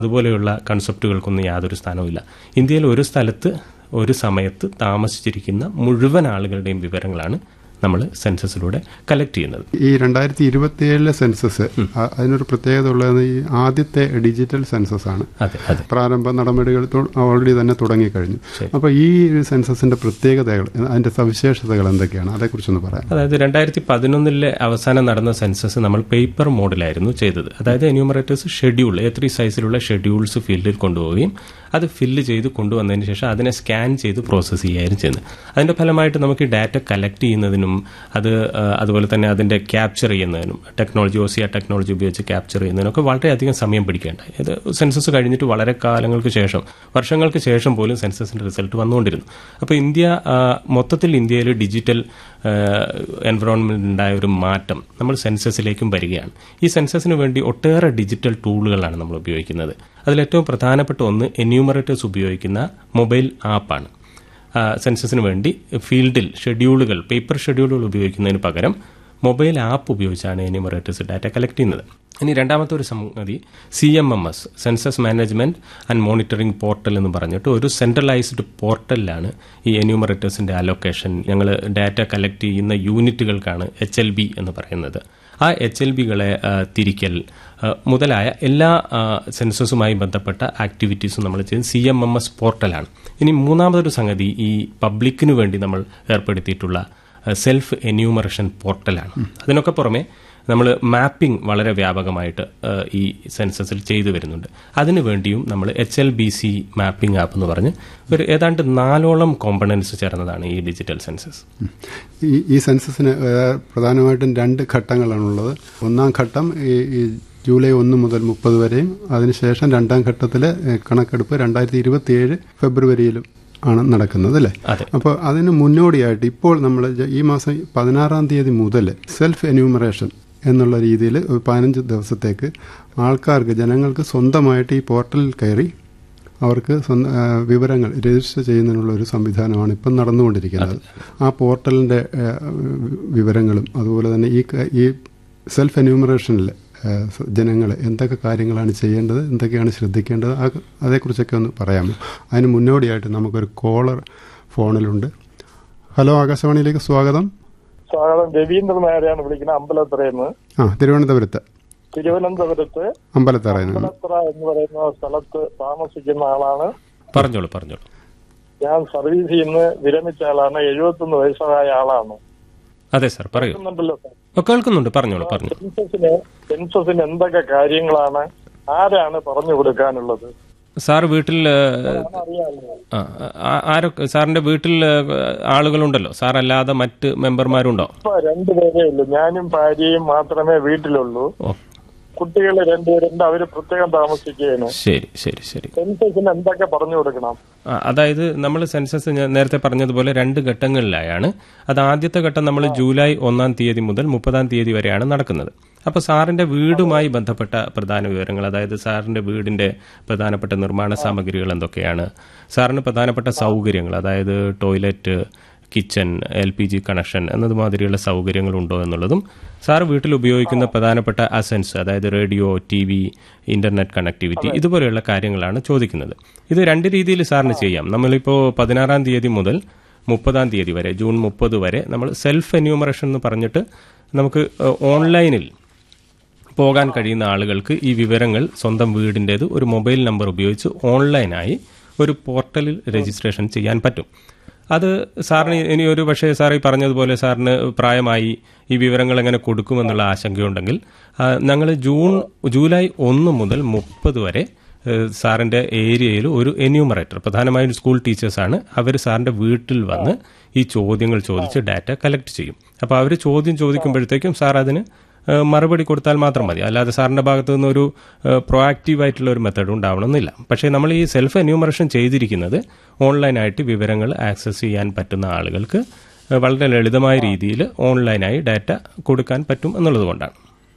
അതുപോലെയുള്ള കൺസെപ്റ്റുകൾക്കൊന്നും യാതൊരു സ്ഥാനവുമില്ല ഇന്ത്യയിൽ ഒരു സ്ഥലത്ത് ഒരു സമയത്ത് താമസിച്ചിരിക്കുന്ന മുഴുവൻ ആളുകളുടെയും വിവരങ്ങളാണ് നമ്മൾ സെൻസസിലൂടെ കളക്ട് ചെയ്യുന്നത് ഈ രണ്ടായിരത്തി ഇരുപത്തിയേഴിലെ സെൻസസ് അ- അതിനൊരു പ്രത്യേകത ഉള്ളത് ഈ ആദ്യത്തെ ഡിജിറ്റൽ സെൻസസ് ആണ് അതെ അതെ പ്രാരംഭ നടപടികൾ ഓൾറെഡി തന്നെ തുടങ്ങിക്കഴിഞ്ഞു ശരി. അപ്പോൾ ഈ ഒരു സെൻസസിന്റെ പ്രത്യേകതകൾ അതിന്റെ സവിശേഷതകൾ എന്തൊക്കെയാണ് അതേക്കുറിച്ചൊന്ന് പറയാം അതായത് രണ്ടായിരത്തി പതിനൊന്നിലെ അവസാനം നടന്ന സെൻസസ് നമ്മൾ പേപ്പർ മോഡിലായിരുന്നു ചെയ്തത് അതായത് എന്യൂമറേറ്റേഴ്സ് ഷെഡ്യൂൾ എ ത്രീ സൈസിലുള്ള ഷെഡ്യൂൾസ് ഫീൽഡിൽ കൊണ്ടുപോവുകയും അത് ഫില്ല് ചെയ്ത് കൊണ്ടുവന്നതിന് ശേഷം അതിനെ സ്കാൻ ചെയ്ത് പ്രോസസ്സ് ചെയ്യുകയായിരുന്നു ചെയ്യുന്നത് അതിന്റെ ഫലമായിട്ട് നമുക്ക് ഈ ഡാറ്റ കളക്ട് ചെയ്യുന്നതിനും അത് ആ, അതുപോലെ തന്നെ അതിന്റെ ക്യാപ്ചർ ചെയ്യുന്നതിനും ടെക്നോളജി ഓസിയ ടെക്നോളജി ഉപയോഗിച്ച് ക്യാപ്ചർ ചെയ്യുന്നതിനൊക്കെ വളരെയധികം സമയം പിടിക്കേണ്ടായി ഇത് സെൻസസ് കഴിഞ്ഞിട്ട് വളരെ കാലങ്ങൾക്ക് ശേഷം വർഷങ്ങൾക്ക് ശേഷം പോലും സെൻസസിന്റെ റിസൾട്ട് വന്നുകൊണ്ടിരുന്നു അപ്പോൾ ഇന്ത്യ ആ, മൊത്തത്തിൽ ഇന്ത്യയിൽ ഡിജിറ്റൽ എൻവറോൺമെന്റ് ഉണ്ടായ ഒരു മാറ്റം നമ്മൾ സെൻസസിലേക്കും വരികയാണ് ഈ സെൻസസിന് വേണ്ടി ഒട്ടേറെ ഡിജിറ്റൽ ടൂളുകളാണ് നമ്മൾ ഉപയോഗിക്കുന്നത് അതിലേറ്റവും പ്രധാനപ്പെട്ട ഒന്ന് എന്യൂമറേറ്റേഴ്സ് ഉപയോഗിക്കുന്ന മൊബൈൽ ആപ്പാണ് ആ, സെൻസസിന് വേണ്ടി ഫീൽഡിൽ ഷെഡ്യൂളുകൾ പേപ്പർ ഷെഡ്യൂളുകൾ ഉപയോഗിക്കുന്നതിന് പകരം മൊബൈൽ ആപ്പ് ഉപയോഗിച്ചാണ് എന്യൂമറേറ്റേഴ്സ് ഡാറ്റ കളക്ട് ചെയ്യുന്നത് ഇനി രണ്ടാമത്തെ ഒരു സംഗതി C M M S census management and monitoring portal എന്ന് പറഞ്ഞിട്ട് ഒരു സെൻട്രലൈസ്ഡ് പോർട്ടലിലാണ് ഈ എന്യൂമറേറ്റേഴ്സിന്റെ അലൊക്കേഷൻ ഞങ്ങൾ ഡാറ്റ കളക്ട് ചെയ്യുന്ന യൂണിറ്റുകൾക്കാണ് എച്ച് എൽ ബി എന്ന് പറയുന്നത് ആ എച്ച് എൽ ബികളെ തിരിക്കൽ ആ, മുതലായ എല്ലാ ആ, സെൻസസുമായി ബന്ധപ്പെട്ട ആക്ടിവിറ്റീസും നമ്മൾ ചെയ്യുന്നത് സി എം എം എസ് പോർട്ടലാണ് ഇനി മൂന്നാമതൊരു സംഗതി ഈ പബ്ലിക്കിനു വേണ്ടി നമ്മൾ ഏർപ്പെടുത്തിയിട്ടുള്ള സെൽഫ് എന്യൂമറേഷൻ പോർട്ടലാണ് അതിനൊക്കെ പുറമെ നമ്മൾ മാപ്പിംഗ് വളരെ വ്യാപകമായിട്ട് ആ, ഈ സെൻസസിൽ ചെയ്തു വരുന്നുണ്ട് അതിനു വേണ്ടിയും നമ്മൾ H L B C mapping app എന്ന് പറഞ്ഞ് ഒരു ഏതാണ്ട് നാലോളം കോമ്പണൻസ് ചേർന്നതാണ് ഈ ഡിജിറ്റൽ സെൻസസ് ഈ ഈ സെൻസസിന് ഏഹ്, പ്രധാനമായിട്ടും രണ്ട് ഘട്ടങ്ങളാണുള്ളത് ഒന്നാം ഘട്ടം ഈ ഈ ജൂലൈ ഒന്ന് മുതൽ മുപ്പത് വരെയും അതിനുശേഷം രണ്ടാം ഘട്ടത്തിലെ ഏഹ്, കണക്കെടുപ്പ് രണ്ടായിരത്തി ഇരുപത്തിയേഴ് ഫെബ്രുവരിയിലും ആണ് നടക്കുന്നത് അല്ലേ അതെ. അപ്പോൾ അതിന് മുന്നോടിയായിട്ട് ഇപ്പോൾ നമ്മൾ ഈ മാസം പതിനാറാം തീയതി മുതൽ സെൽഫ് എന്യൂമറേഷൻ എന്നുള്ള രീതിയിൽ ഒരു പതിനഞ്ച് ദിവസത്തേക്ക് ആൾക്കാർക്ക് ജനങ്ങൾക്ക് സ്വന്തമായിട്ട് ഈ പോർട്ടലിൽ കയറി അവർക്ക് സ്വന്തം ആ, വിവരങ്ങൾ രജിസ്റ്റർ ചെയ്യുന്നതിനുള്ള ഒരു സംവിധാനമാണ് ഇപ്പം നടന്നുകൊണ്ടിരിക്കുന്നത് ആ പോർട്ടലിൻ്റെ ആ, വിവരങ്ങളും അതുപോലെ തന്നെ ഈ ക- ഈ സെൽഫ് എന്യൂമറേഷനിൽ ജനങ്ങൾ എന്തൊക്കെ കാര്യങ്ങളാണ് ചെയ്യേണ്ടത് എന്തൊക്കെയാണ് ശ്രദ്ധിക്കേണ്ടത് ആ അതേക്കുറിച്ചൊക്കെ ഒന്ന് പറയാമോ അതിന് മുന്നോടിയായിട്ട് നമുക്കൊരു കോളർ ഫോണിലുണ്ട് ഹലോ ആകാശവാണിയിലേക്ക് സ്വാഗതം സ്വാഗതം രവീന്ദ്രൻ നായരെയാണ് വിളിക്കുന്നത് അമ്പലത്തറയെന്ന് ആ തിരുവനന്തപുരത്ത് തിരുവനന്തപുരത്ത് അമ്പലത്തറയിൽ നിന്ന് അമ്പലത്തറ എന്ന് പറയുന്ന സ്ഥലത്ത് താമസിക്കുന്ന ആളാണ് പറഞ്ഞോളൂ പറഞ്ഞോളൂ ഞാൻ സർവീസിൽ നിന്ന് വിരമിച്ച ആളാണ് എഴുപത്തൊന്ന് വയസ്സായ ആളാണ് അതെ സാർ പറയൂ കേൾക്കുന്നുണ്ടല്ലോ സാർ ഓ, കേൾക്കുന്നുണ്ട് പറഞ്ഞോളൂ പറഞ്ഞു സെൻസസിന് സെൻസസിന് എന്തൊക്കെ കാര്യങ്ങളാണ് ആരാണ് പറഞ്ഞു കൊടുക്കാനുള്ളത് സാർ വീട്ടിൽ ഏ, അറിയാമല്ലോ ആ, ആ- ആരൊക്കെ സാറിന്റെ വീട്ടിൽ ഏ, ആളുകളുണ്ടല്ലോ സാർ അല്ലാതെ മറ്റ് മെമ്പർമാരുണ്ടോ ഇപ്പൊ രണ്ടുപേരേ ഉള്ളൂ ഞാനും ഭാര്യയും മാത്രമേ വീട്ടിലുള്ളൂ ഓ കുട്ടികൾ രണ്ടുപേരുണ്ട് അവര് പ്രത്യേകം താമസിക്കുകയാണ് ശരി ശരി ശരി സെൻസസിന് എന്തൊക്കെ പറഞ്ഞു കൊടുക്കണം ആ, അതായത് നമ്മൾ സെൻസസ് ഞാൻ നേരത്തെ പറഞ്ഞതുപോലെ രണ്ട് ഘട്ടങ്ങളിലായാണ് അത് ആദ്യത്തെ ഘട്ടം നമ്മൾ ജൂലൈ ഒന്നാം തീയതി മുതൽ മുപ്പതാം തീയതി വരെയാണ് നടക്കുന്നത് അപ്പോൾ സാറിന്റെ വീടുമായി ബന്ധപ്പെട്ട പ്രധാന വിവരങ്ങൾ അതായത് സാറിന്റെ വീടിന്റെ പ്രധാനപ്പെട്ട നിർമ്മാണ സാമഗ്രികൾ എന്തൊക്കെയാണ് സാറിന് പ്രധാനപ്പെട്ട സൗകര്യങ്ങൾ അതായത് toilet kitchen L P G connection എന്നതുമാതിരിയുള്ള സൗകര്യങ്ങളുണ്ടോ എന്നുള്ളതും സാർ വീട്ടിൽ ഉപയോഗിക്കുന്ന പ്രധാനപ്പെട്ട അസൻസ് അതായത് radio T V internet connectivity ഇതുപോലെയുള്ള കാര്യങ്ങളാണ് ചോദിക്കുന്നത് ഇത് രണ്ട് രീതിയിൽ സാറിന് ചെയ്യാം നമ്മളിപ്പോൾ പതിനാറാം തീയതി മുതൽ മുപ്പതാം തീയതി വരെ ജൂൺ മുപ്പത് വരെ നമ്മൾ സെൽഫ് എന്യൂമറേഷൻ എന്ന് പറഞ്ഞിട്ട് നമുക്ക് ഏഹ്, ഓൺലൈനിൽ പോകാൻ കഴിയുന്ന ആളുകൾക്ക് ഈ വിവരങ്ങൾ സ്വന്തം വീടിൻ്റേത് ഒരു മൊബൈൽ നമ്പർ ഉപയോഗിച്ച് ഓൺലൈനായി ഒരു പോർട്ടലിൽ രജിസ്ട്രേഷൻ ചെയ്യാൻ പറ്റും അത് സാറിന് ഇനി ഒരു പക്ഷേ സാർ ഈ പറഞ്ഞതുപോലെ സാറിന് പ്രായമായി ഈ വിവരങ്ങൾ എങ്ങനെ കൊടുക്കുമെന്നുള്ള ആശങ്കയുണ്ടെങ്കിൽ ഞങ്ങൾ ജൂൺ ജൂലൈ ഒന്ന് മുതൽ മുപ്പത് വരെ ഏഹ്, സാറിന്റെ ഏരിയയിൽ ഒരു എന്യൂമറേറ്റർ പ്രധാനമായും സ്കൂൾ ടീച്ചേഴ്സാണ് അവർ സാറിന്റെ വീട്ടിൽ വന്ന് ഈ ചോദ്യങ്ങൾ ചോദിച്ച് ഡാറ്റ കളക്ട് ചെയ്യും അപ്പോൾ അവർ ചോദ്യം ചോദിക്കുമ്പോഴത്തേക്കും സാർ അതിന് ഏഹ് മറുപടി കൊടുത്താൽ മാത്രം മതി അല്ലാതെ സാറിന്റെ ഭാഗത്തു നിന്ന് ഒരു പ്രൊആക്റ്റീവ് ആയിട്ടുള്ള ഒരു മെത്തേഡ് ഉണ്ടാവണമെന്നില്ല പക്ഷേ നമ്മൾ ഈ സെൽഫ് എന്യൂമറേഷൻ ചെയ്തിരിക്കുന്നത് ഓൺലൈനായിട്ട് വിവരങ്ങൾ ആക്സസ് ചെയ്യാൻ പറ്റുന്ന ആളുകൾക്ക് ഏഹ് വളരെ ലളിതമായ രീതിയിൽ ഓൺലൈനായി ഡാറ്റ കൊടുക്കാൻ പറ്റും എന്നുള്ളത് കൊണ്ടാണ്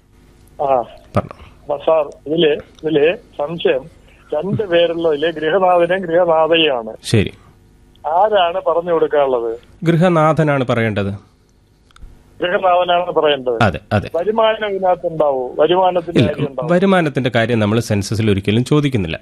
ആ പറഞ്ഞു അപ്പൊ സാർ ഇതില് ഇതില് സംശയം രണ്ട് പേരുള്ളതില് ഗൃഹനാഥനും ഗൃഹനാഥയുമാണ് ശരി ആരാണ് പറഞ്ഞു കൊടുക്കാനുള്ളത് ഗൃഹനാഥനാണ് പറയേണ്ടത് ഗൃഹനാഥനാണ് പറയേണ്ടത് അതെ അതെ വരുമാനം ഇതിനകത്ത് ഉണ്ടാവോ വരുമാനത്തിന്റെ കാര്യം ഉണ്ടാവും വരുമാനത്തിന്റെ കാര്യം നമ്മൾ സെൻസസിൽ ഒരിക്കലും ചോദിക്കുന്നില്ല